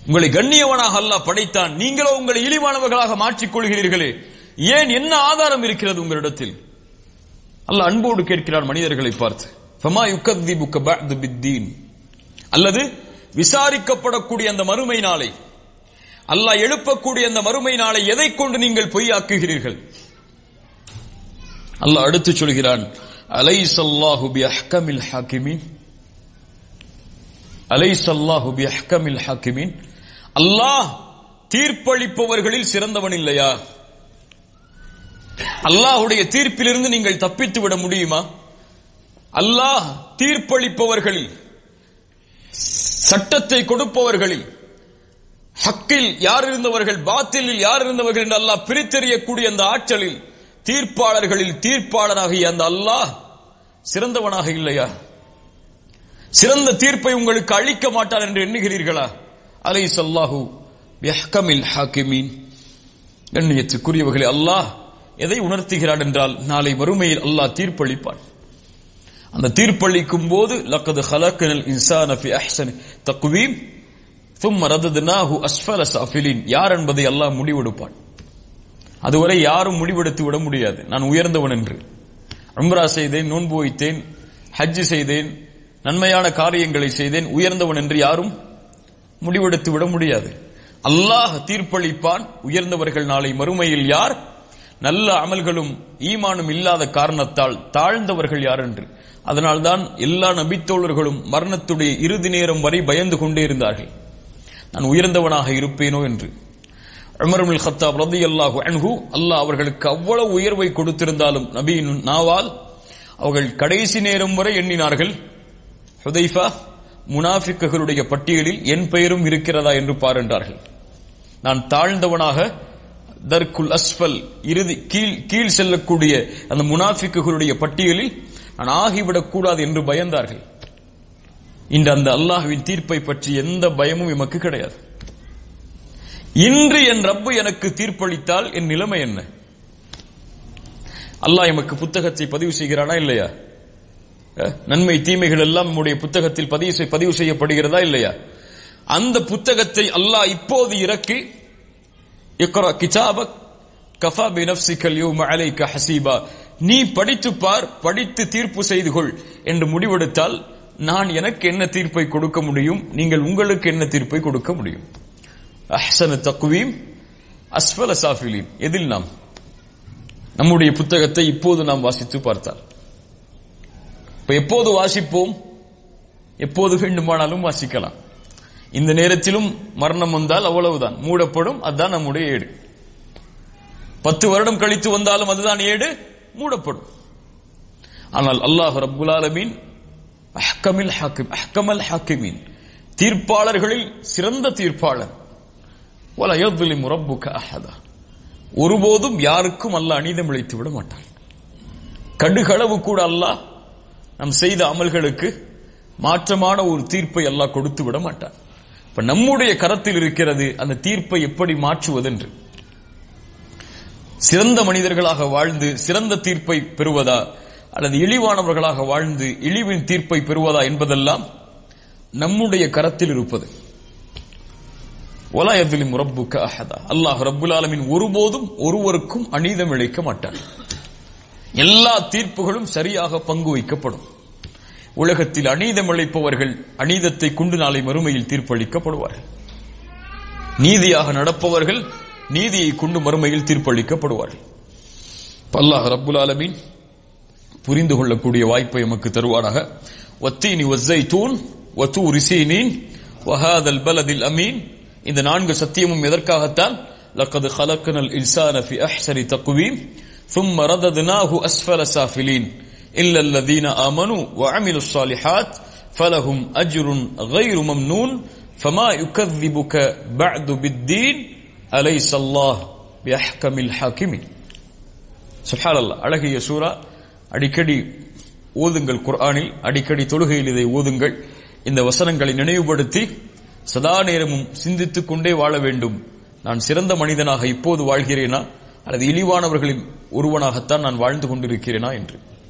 உங்களை கண்ணியவனாக அல்லாஹ் படைத்தான் நீங்களோ உங்களை இழிவானவர்களாக மாற்றிக் கொள்கிறீர்களே ஏன் என்ன ஆதாரம் இருக்கிறது உங்களிடத்தில் அல்லாஹ் அன்போடு கேட்கிறான் மனிதர்களை பார்த்து ஃபமா யுக்கத்திபுக்க பஅது பித்தீன் அல்லது விசாரிக்கப்படக்கூடிய அந்த மறுமை நாளை அல்லாஹ் எழுப்பக்கூடிய அந்த மறுமை நாளை எதை கொண்டு நீங்கள் பொய்யாக்குகிறீர்கள் அல்லாஹ் அடுத்து சொல்கிறான் அலைசல்லாஹு பி அஹ்கமில் ஹாக்கிமீன் அலைசல்லாஹு பி அஹ்கமில் ஹாக்கிமீன் அல்லாஹ் தீர்ப்பளிப்பவர்களில் சிறந்தவன் இல்லையா அல்லாஹுடைய தீர்ப்பிலிருந்து நீங்கள் தப்பித்து விட முடியுமா அல்லாஹ் தீர்ப்பளிப்பவர்களில் சட்டத்தை கொடுப்பவர்களில் ஹக்கில் யார் இருந்தவர்கள் பாத்திலில் யார் இருந்தவர்கள் என்று அல்லாஹ் பிரித்தெறியக்கூடிய அந்த ஆற்றலில் தீர்ப்பாளர்களில் தீர்ப்பாளராகிய அந்த அல்லாஹ் சிறந்தவனாக இல்லையா சிறந்த தீர்ப்பை உங்களுக்கு அளிக்க மாட்டார் என்று எண்ணுகிறீர்களா அலை சல்லாஹூ யஹ்கமில் ஹாக்கிமீன் கண்ணியத்துக்குரியவர்களே அல்லாஹ் எதை உணர்த்துகிறான் என்றால் நாளை மறுமையில் அல்லாஹ் தீர்ப்பளிப்பான் அந்த தீர்ப்பளிக்கும் போது லக்கது ஹலக்கனல் இன்சான ஃபி அஹ்சன் தக்வீம் தும் ரததுனாஹு அஸ்ஃபல சாஃபிலின் யார் என்பதை அல்லாஹ் முடிவெடுப்பான் அதுவரை யாரும் முடிவெடுத்து விட முடியாது நான் உயர்ந்தவன் என்று உம்ரா செய்தேன் நோன்பு வைத்தேன் ஹஜ் செய்தேன் நன்மையான காரியங்களை செய்தேன் உயர்ந்தவன் என்று யாரும் முடிவெடுத்து விட முடியாது அல்லாஹ் தீர்ப்பளிப்பான் உயர்ந்தவர்கள் நாளை மறுமையில் யார் நல்ல அமல்களும் ஈமானும் இல்லாத காரணத்தால் தாழ்ந்தவர்கள் யார் என்று அதனால்தான் எல்லா நபித்தோழர்களும் மரணத்துடைய இறுதி நேரம் வரை பயந்து கொண்டே இருந்தார்கள் நான் உயர்ந்தவனாக இருப்பேனோ என்று உமருல் ஹத்தாப் ரதி அல்லாஹு அன்ஹு அல்லாஹ் அவர்களுக்கு அவ்வளவு உயர்வை கொடுத்திருந்தாலும் நபியின் நாவால் அவர்கள் கடைசி நேரம் வரை எண்ணினார்கள் ஹுதைஃபா முனாஃபிக்குகளுடைய பட்டியலில் என் பெயரும் இருக்கிறதா என்று பாருண்டார்கள் நான் தாழ்ந்தவனாக தர்குல் அஸ்ஃபல் இறுதி கீழ் கீழ் செல்லக்கூடிய அந்த முனாஃபிக்குகளுடைய பட்டியலில் நான் ஆகிவிடக் கூடாது என்று பயந்தார்கள் இன்று அந்த அல்லாஹ்வின் தீர்ப்பை பற்றி எந்த பயமும் எமக்கு கிடையாது இன்று என் ரப்பு எனக்கு தீர்ப்பளித்தால் என் நிலைமை என்ன அல்லாஹ் எமக்கு புத்தகத்தை பதிவு செய்கிறானா இல்லையா அஹ், நன்மை தீமைகள் எல்லாம் நம்முடைய புத்தகத்தில் பதிவு செய்- பதிவு செய்யப்படுகிறதா இல்லையா அந்த புத்தகத்தை அல்லாஹ் இப்போது இறக்கி இக்ரா கிதாபக் கஃபா பி நஃப்ஸிக அல்யௌம அலைக ஹசீபா நீ படித்து பார் படித்து தீர்ப்பு செய்து கொள் என்று முடிவெடுத்தால் நான் எனக்கு என்ன தீர்ப்பை கொடுக்க முடியும் நீங்கள் உங்களுக்கு என்ன தீர்ப்பை கொடுக்க முடியும் அஹ்சன தக்வீம் அஸ்ஃபல சாஃபிலீன் எதில் நாம் நம்முடைய புத்தகத்தை இப்போது நாம் வாசித்து பார்த்தால் இப்ப எப்போது வாசிப்போம் எப்போது வேண்டுமானாலும் வாசிக்கலாம் இந்த நேரத்திலும் மரணம் வந்தால் அவ்வளவுதான் மூடப்படும் அதுதான் நம்முடைய ஏடு பத்து வருடம் கழித்து வந்தாலும் அதுதான் ஏடு மூடப்படும் ஆனால் அல்லாஹ் ரப்புல் ஆலமீன் அஹ்கமில் ஹாக்கிம் அஹ்கமல் ஹாக்கிமீன் தீர்ப்பாளர்களில் சிறந்த தீர்ப்பாளர் வல யظ்லிமு ரப்புக அஹதா ஒருபோதும் யாருக்கும் அல்லாஹ் அநீதம் இழைத்து விட மாட்டான் கடுகளவு கூட அல்லாஹ் நம் செய்த அமல்களுக்கு மாற்றமான ஒரு தீர்ப்பை அல்லாஹ் கொடுத்து விட மாட்டான் இப்ப நம்முடைய கரத்தில் இருக்கிறது அந்த தீர்ப்பை எப்படி மாற்றுவதென்று சிறந்த மனிதர்களாக வாழ்ந்து சிறந்த தீர்ப்பை பெறுவதா அல்லது இழிவானவர்களாக வாழ்ந்து இழிவின் தீர்ப்பை பெறுவதா என்பதெல்லாம் நம்முடைய கரத்தில் இருப்பது ஒலாயதிலி முரப்புக்க அஹதா அல்லாஹ் ரப்புல் ஆலமின் ஒருபோதும் ஒருவருக்கும் அநீதம் இழைக்க மாட்டான் எல்லா தீர்ப்புகளும் சரியாக பங்கு வைக்கப்படும் உலகத்தில் அநீதம் இழைப்பவர்கள் அநீதத்தை கொண்டு நாளை மறுமையில் தீர்ப்பளிக்கப்படுவார்கள் நீதியாக நடப்பவர்கள் நீதியை கொண்டு மறுமையில் தீர்ப்பளிக்கப்படுவார்கள் இப்ப அல்லாஹ் ரப்புல் ஆலமீன் புரிந்து கொள்ளக்கூடிய வாய்ப்பை எமக்கு தருவாராக வத்தீனி வஸ்ஸைத்தூன் வத்தூரி சீனீன் வஹாதல் பலதில் அமீன் இந்த நான்கு சத்தியமும் எதற்காகத்தான் لقد خلقنا الإنسان في أحسن تقويم ثم رددناه أسفل سافلين إلا الذين آمنوا وعملوا الصالحات فلهم أجر غير ممنون فما يكذبك بعد بالدين أليس الله بأحكم الحاكمين சுப்ஹான் அல்லாஹ் அழகிய சூரா அடிக்கடி ஓதுங்கள் குர்ஆனில் அடிக்கடி தொழுகையில் இதை ஓதுங்கள் இந்த வசனங்களை நினைவுபடுத்தி சதா நேரமும் சிந்தித்துக் கொண்டே வாழ வேண்டும் நான் சிறந்த மனிதனாக இப்போது வாழ்கிறேனா அல்லது இழிவானவர்களின் ஒருவனாகத்தான் நான் வாழ்ந்து கொண்டிருக்கிறேனா என்று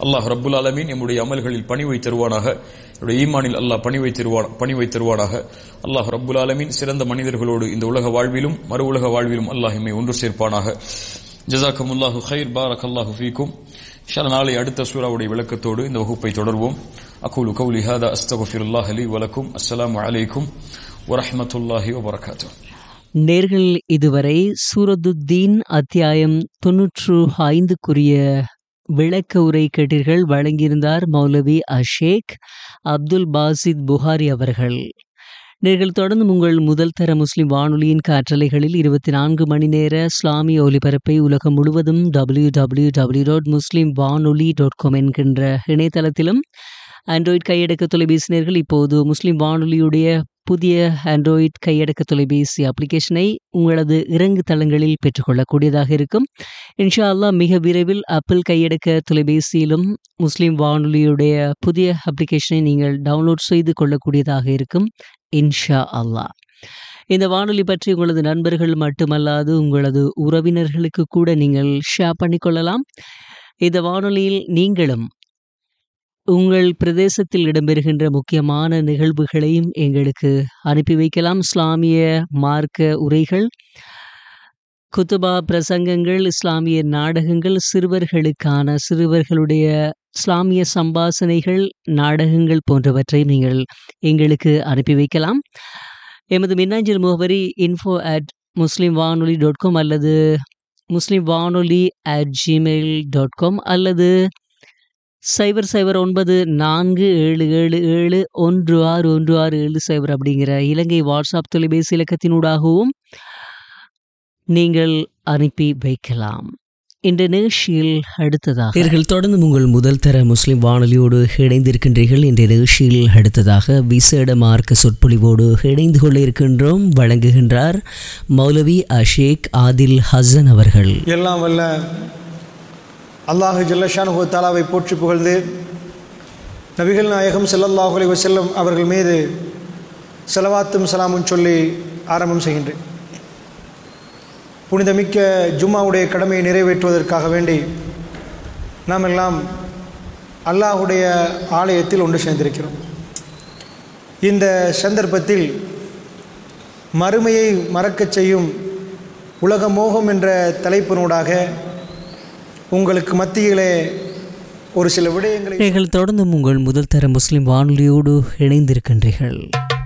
அல்லாஹ் ரப்புல் ஆலமீன் நம்முடைய அமல்களில் பணிவை தருவானாக நம்முடைய ஈமானில் அல்லாஹ் பணிவை தருவான் பணிவை தருவானாக அல்லாஹ் ரப்புல் ஆலமீன் சிறந்த மனிதர்களோடு இந்த உலக வாழ்விலும் மறு உலக வாழ்விலும் அல்லாஹ் எம்மை ஒன்று சேர்ப்பானாக ஜசாக்கமுல்லாஹு ஹைர் பாரக் அல்லாஹு ஃபீக்கும் இன்ஷா நாளை அடுத்த சூறாவுடைய விளக்கத்தோடு இந்த வகுப்பை தொடர்வோம் அகூலு கௌலி ஹாதா அஸ்தகுஃபிருல்லாஹ் அலி வலக்கும் அஸ்ஸலாமு அலைக்கும் வரஹ்மத்துல்லாஹி வபரகாத்துஹ் நேர்கள் இதுவரை சூரதுத்தீன் அத்தியாயம் தொன்னூற்று ஐந்துக்குரிய விளக்க உரை கேட்டீர்கள் வழங்கியிருந்தார் மௌலவி அஷேக் அப்துல் பாசித் புகாரி அவர்கள் நீங்கள் தொடர்ந்து உங்கள் முதல் தர முஸ்லிம் வானொலியின் காற்றலைகளில் இருபத்தி நான்கு மணி நேர இஸ்லாமிய ஒலிபரப்பை உலகம் முழுவதும் W W W dot Muslim வானொலி டாட் காம் என்கின்ற இணையதளத்திலும் ஆண்ட்ராய்ட் கையடக்க தொலைபேசி நேர்கள் இப்போது முஸ்லிம் வானொலியுடைய புதிய ஆண்ட்ராய்ட் கையடக்க தொலைபேசி அப்ளிகேஷனை உங்களது இறங்கு தளங்களில் பெற்றுக்கொள்ளக்கூடியதாக இருக்கும் இன்ஷா அல்லாஹ் மிக விரைவில் ஆப்பிள் கையடக்க தொலைபேசியிலும் முஸ்லிம் வானொலியுடைய புதிய அப்ளிகேஷனை நீங்கள் டவுன்லோட் செய்து கொள்ளக்கூடியதாக இருக்கும் இன்ஷா அல்லாஹ் இந்த வானொலி பற்றி உங்களது நண்பர்கள் மட்டுமல்லாது உங்களது உறவினர்களுக்கு கூட நீங்கள் ஷேர் பண்ணிக்கொள்ளலாம் இந்த வானொலியில் நீங்களும் உங்கள் பிரதேசத்தில் இடம்பெறுகின்ற முக்கியமான நிகழ்வுகளையும் எங்களுக்கு அனுப்பி வைக்கலாம் இஸ்லாமிய மார்க்க உரைகள் குத்துபா பிரசங்கங்கள் இஸ்லாமிய நாடகங்கள் சிறுவர்களுக்கான சிறுவர்களுடைய இஸ்லாமிய சம்பாசனைகள் நாடகங்கள் போன்றவற்றை நீங்கள் எங்களுக்கு அனுப்பி வைக்கலாம் எமது மின்னஞ்சல் முகவரி இன்ஃபோ அட் முஸ்லீம் வானொலி டாட் காம் அல்லது முஸ்லீம் வானொலி அட் ஜிமெயில் டாட் காம் அல்லது சைபர் சைபர் ஒன்பது நான்கு ஏழு ஏழு ஏழு ஒன்று ஆறு ஒன்று ஆறு ஏழு சைபர் அப்படிங்கிற இலங்கை வாட்ஸ்அப் தொலைபேசி இலக்கத்தினூடாகவும் நீங்கள் அனுப்பி வைக்கலாம் இந்த நிகழ்ச்சியில் அடுத்ததாக நீங்கள் தொடர்ந்து உங்கள் முதல் தர முஸ்லிம் வானொலியோடு இணைந்திருக்கின்றீர்கள் இந்த நிகழ்ச்சியில் அடுத்ததாக விசேட மார்க்க சொற்பொழிவோடு இணைந்து கொள்ள இருக்கின்றோம் வழங்குகின்றார் மௌலவி அஷேக் ஆதில் ஹசன் அவர்கள் எல்லாம் வல்ல அல்லாஹு ஜல்லஷானு தாலாவை போற்றி புகழ்ந்து நபிகள் நாயகம் ஸல்லல்லாஹு அலைஹி வஸல்லம் அவர்கள் மீது செலவாத்தும் சலாமும் சொல்லி ஆரம்பம் செய்கின்றேன் புனிதமிக்க ஜும்மாவுடைய கடமையை நிறைவேற்றுவதற்காக வேண்டி நாம் எல்லாம் அல்லாஹுடைய ஆலயத்தில் ஒன்று சேர்ந்திருக்கிறோம் இந்த சந்தர்ப்பத்தில் மறுமையை மறக்கச் செய்யும் உலக மோகம் என்ற தலைப்பினூடாக உங்களுக்கு மத்தியிலே ஒரு சில விடயங்களை நீங்கள் தொடர்ந்து உங்கள் முதல் தர முஸ்லிம் வானொலியோடு இணைந்திருக்கின்றீர்கள்